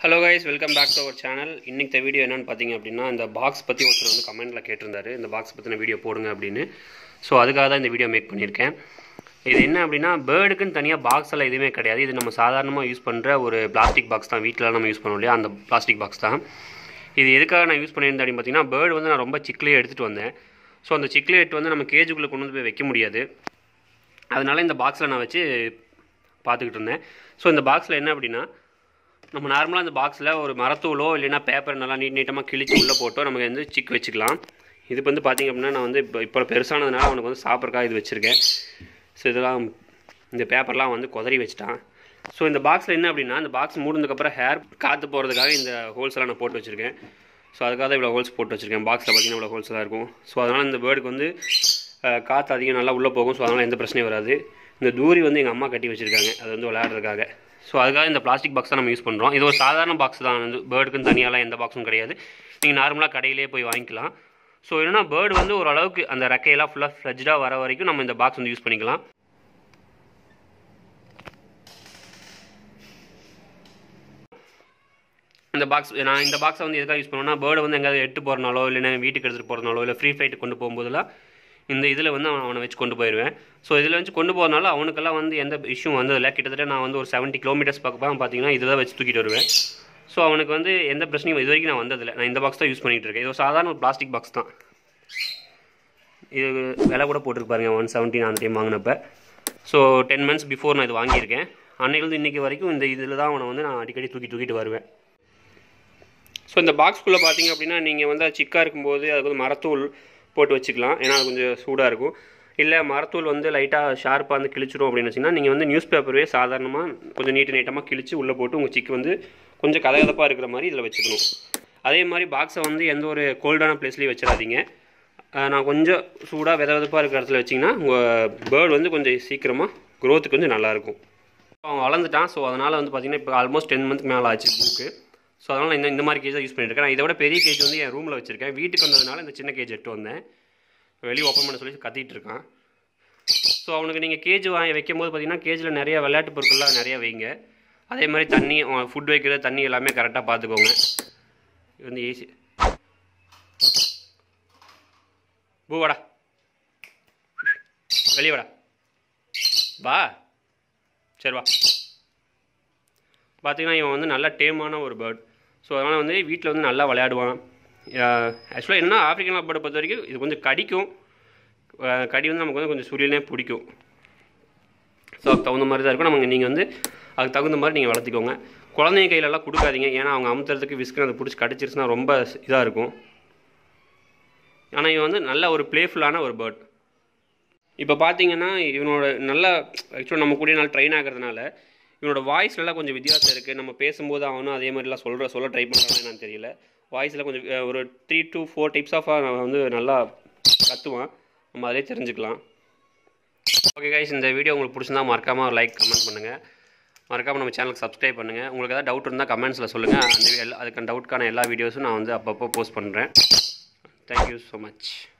hello guys welcome back to our channel இன்னைக்கு இந்த video என்னன்னு பார்த்தீங்க அப்படின்னா இந்த பாக்ஸ் பற்றி ஒருத்தர் வந்து கமெண்ட்டில் கேட்டிருந்தாரு இந்த பாக்ஸ் பற்றின வீடியோ போடுங்க அப்படின்னு ஸோ அதுக்காக தான் இந்த வீடியோ மேக் பண்ணியிருக்கேன் இது என்ன அப்படின்னா பேர்டுக்குன்னு தனியாக பாக்ஸ் எல்லாம் எதுவுமே கிடையாது இது நம்ம சாதாரணமாக யூஸ் பண்ணுற ஒரு பிளாஸ்டிக் பாக்ஸ் தான் வீட்டில் நம்ம யூஸ் பண்ணுவோம் இல்லையா அந்த பிளாஸ்டிக் பாக்ஸ் தான் இது எதுக்காக நான் யூஸ் பண்ணியிருந்தேன் அப்படின்னு பார்த்தீங்கன்னா பேர்டு வந்து நான் ரொம்ப சிக்கிலே எடுத்துகிட்டு வந்தேன் ஸோ அந்த சிக்லே எடுத்து வந்து நம்ம கேஜுக்குள்ளே கொண்டு வந்து போய் வைக்க முடியாது அதனால இந்த பாக்ஸில் நான் வச்சு பார்த்துக்கிட்டு இருந்தேன் ஸோ இந்த பாக்ஸில் என்ன அப்படின்னா நம்ம நார்மலாக இந்த பாக்ஸில் ஒரு மரத்தூளோ இல்லைன்னா பேப்பர் நல்லா நீட் நீட்டமாக கிழிச்சு உள்ளே போட்டோ நமக்கு வந்து சிக் வச்சுக்கலாம் இது வந்து பார்த்திங்க அப்படின்னா நான் வந்து இப்போ இப்போ பெருசானதுனால அவனுக்கு வந்து சாப்பிட்றக்காக இது வச்சுருக்கேன் ஸோ இதெல்லாம் இந்த பேப்பர்லாம் வந்து குதறி வச்சுட்டான் ஸோ இந்த பாக்ஸில் என்ன அப்படின்னா இந்த பாக்ஸ் மூடினதுக்கப்புறம் ஹேர் காற்று போகிறதுக்காக இந்த ஹோல்ஸ் எல்லாம் நான் போட்டு வச்சுருக்கேன் ஸோ அதுக்காக தான் இவ்வளோ ஹோல்ஸ் போட்டு வச்சுருக்கேன் பாக்ஸில் பார்த்தீங்கன்னா இவ்வளோ ஹோல்ஸ் தான் இருக்கும் ஸோ அதனால் இந்த பேர்டுக்கு வந்து அஹ், காற்று அதிகம் நல்லா உள்ளே போகும் ஸோ அதனால் எந்த பிரச்சனையும் வராது இந்த தூரி வந்து எங்கள் அம்மா கட்டி வச்சுருக்காங்க அது வந்து விளையாடுறதுக்காக ஸோ அதுக்காக இந்த பிளாஸ்டிக் பாக்ஸ் தான் நம்ம யூஸ் பண்ணுறோம் இது ஒரு சாதாரண பாக்ஸ் தான் வந்து பேர்டுக்குன்னு தனியாலாம் எந்த பாக்ஸும் கிடையாது நீங்கள் நார்மலாக கடையிலே போய் வாங்கிக்கலாம் ஸோ என்னன்னா பேர்டு வந்து ஓரளவுக்கு அந்த ரெக்கையெல்லாம் ஃபுல்லாக ஃப்ளஜ்டாக வர வரைக்கும் நம்ம இந்த பாக்ஸ் வந்து யூஸ் பண்ணிக்கலாம் இந்த பாக்ஸ் நான் இந்த பாக்ஸை வந்து எதுக்காக யூஸ் பண்ணுவேன்னா பேர்டு வந்து எங்கேயாவது எட்டு போகிறனாலோ இல்லைன்னா வீட்டுக்கு எடுத்துகிட்டு போகிறனாலோ இல்லை ஃப்ரீ ஃப்ளைட்டு கொண்டு போகும்போதெல்லாம் இந்த இதில் வந்து அவன் அவனை வச்சு கொண்டு போயிடுவேன் ஸோ இதில் வச்சு கொண்டு போகிறனால அவனுக்கெல்லாம் வந்து எந்த இஷ்யூ வந்ததில்ல கிட்டத்தட்ட நான் வந்து ஒரு செவன்ட்டி கிலோமீட்டர்ஸ் பக்கம் பார்த்தீங்கன்னா இதில் வச்சு தூக்கிட்டு வருவேன் ஸோ அவனுக்கு வந்து எந்த பிரச்சனையும் இது வரைக்கும் நான் வந்ததில்லை நான் இந்த பாக்ஸ் தான் யூஸ் பண்ணிகிட்டு இருக்கேன் இது ஒரு சாதாரண ஒரு பிளாஸ்டிக் பாக்ஸ் தான் இது விலை கூட போட்டிருக்கு பாருங்க ஒன் செவன்ட்டி அந்த டைம் வாங்கினப்ப ஸோ டென் மந்த்ஸ் பிஃபோர் நான் இது வாங்கியிருக்கேன் அன்னையிலேருந்து இன்றைக்கி வரைக்கும் இந்த இதில் தான் அவனை வந்து நான் அடிக்கடி தூக்கி தூக்கிட்டு வருவேன் ஸோ இந்த பாக்ஸ்குள்ளே பார்த்தீங்க அப்படின்னா நீங்கள் வந்து அது சிக்காக இருக்கும்போது அதுக்கு வந்து மரத்தூள் போட்டு வச்சுக்கலாம் ஏன்னா அது கொஞ்சம் சூடாக இருக்கும் இல்லை மரத்தூள் வந்து லைட்டாக ஷார்ப்பாக வந்து கிழிச்சிரும் அப்படின்னு வச்சிங்கன்னா நீங்கள் வந்து நியூஸ் பேப்பரே சாதாரணமாக கொஞ்சம் நீட்டு நீட்டமாக கிழிச்சு உள்ளே போட்டு உங்கள் சிக்கு வந்து கொஞ்சம் கதகதப்பாக இருக்கிற மாதிரி இதில் வச்சுக்கணும் அதே மாதிரி பாக்ஸை வந்து எந்த ஒரு கோல்டான பிளேஸ்லேயும் வச்சிடாதீங்க அஹ் நான் கொஞ்சம் சூடாக வித விதப்பாக இருக்கிற இடத்துல வச்சிங்கன்னா உங்கள் பேர்டு வந்து கொஞ்சம் சீக்கிரமாக க்ரோத்துக்கு வந்து நல்லாயிருக்கும் அவன் வளர்ந்துட்டான் ஸோ அதனால் வந்து பார்த்தீங்கன்னா இப்போ ஆல்மோஸ்ட் டென் மந்த்க்கு மேலே ஆச்சு புக்கு ஸோ அதனால் இந்த இந்த மாதிரி கேஜ் தான் யூஸ் பண்ணியிருக்கேன் நான் இதை விட பெரிய கேஜ் வந்து என் ரூமில் வச்சுருக்கேன் வீட்டுக்கு வந்ததுனால இந்த சின்ன கேஜ் எடுத்து வந்தேன் வெளியே ஓப்பன் பண்ண சொல்லி கத்திட்டு இருக்கான் ஸோ அவனுக்கு நீங்கள் கேஜ் வாங்கி வைக்கும் போது பார்த்தீங்கன்னா கேஜில் நிறைய விளையாட்டு பொருட்கள்லாம் நிறைய வைங்க அதே மாதிரி தண்ணி ஃபுட் வைக்கிறது தண்ணி எல்லாமே கரெக்டாக பார்த்துக்கோங்க இது வந்து ஏசி பூ வாடா வெளியே வாடா வா சரி வா பார்த்தீங்கன்னா இவன் வந்து நல்ல டேமான ஒரு பேர்ட் ஸோ அதனால் வந்து வீட்டில் வந்து நல்லா விளையாடுவான் ஆக்சுவலாக என்ன ஆஃப்ரிக்கன் பேர்டை பொறுத்த வரைக்கும் இது கொஞ்சம் கடிக்கும் அஹ் கடி வந்து நமக்கு வந்து கொஞ்சம் சுரியலே பிடிக்கும் ஸோ அதுக்கு தகுந்த மாதிரி தான் இருக்கும் நமக்கு நீங்கள் வந்து அதுக்கு தகுந்த மாதிரி நீங்கள் வளர்த்திக்கோங்க குழந்தைங்க கையிலலாம் கொடுக்காதீங்க ஏன்னா அவங்க அமுத்துறதுக்கு விஸ்க்கு அதை பிடிச்சி கடிச்சிருச்சுன்னா ரொம்ப இதாக இருக்கும் ஆனால் இவன் வந்து நல்ல ஒரு ப்ளேஃபுல்லான ஒரு பேர்ட் இப்போ பார்த்தீங்கன்னா இவனோட நல்லா ஆக்சுவலாக நம்ம கூட நல்லா ட்ரெயின் ஆகிறதுனால இவனோட வாய்ஸ்லாம் கொஞ்சம் வித்தியாசம் இருக்குது நம்ம பேசும்போது அவனும் அதே மாதிரிலாம் சொல்கிற சொல்ல ட்ரை பண்ணுறான்னு என்னன்னு தெரியல வாய்ஸில் கொஞ்சம் அஹ், ஒரு three to four types of வந்து நல்லா கத்துவான் நம்ம அதிலே தெரிஞ்சுக்கலாம் ஓகே கைஸ் இந்த வீடியோ உங்களுக்கு பிடிச்சிருந்தா மறக்காமல் ஒரு லைக் கமெண்ட் பண்ணுங்கள் மறக்காமல் நம்ம சேனலுக்கு சப்ஸ்கிரைப் பண்ணுங்கள் உங்களுக்கு ஏதாவது டவுட் இருந்தால் கமெண்ட்ஸில் சொல்லுங்கள் அந்த எல்லா அதுக்கான டவுட்கான எல்லா வீடியோஸும் நான் வந்து அப்பப்போ போஸ்ட் பண்ணுறேன் தேங்க்யூ ஸோ மச்